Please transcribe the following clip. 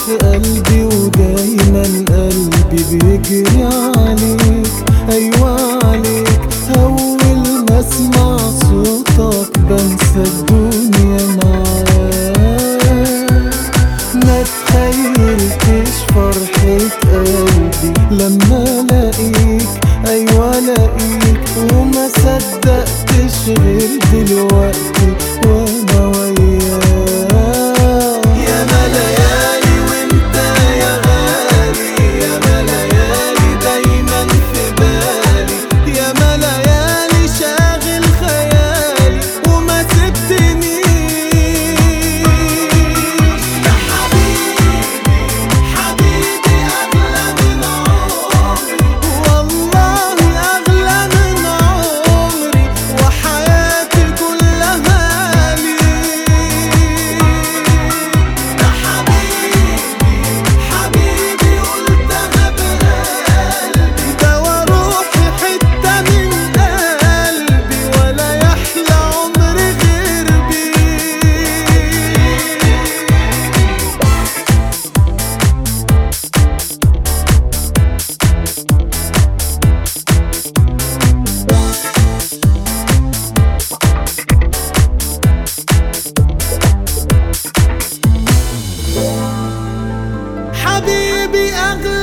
في قلبي ودايما قلبي بيجري عليك ايوه عليك اول ما اسمع صوتك بنسى الدنيا معاك ما تخيلتش فرحة قلبي لما الاقيك ايوه الاقيك وما صدقتش غير دلوقتي وانا وياك يا ليالي وانت يا غالي يا ليالي دايما في بالي يا ليالي شاغل خيالي وما سبتنيش يا حبيبي حبيبي أغلى من عمري والله أغلى من عمري وحياتي كلها ليك يا حبيبي حبيبي قلتها بقلبي دوا روحي حتة من قلبي ولا يحلى عمري غير بيك حبيبي أغلى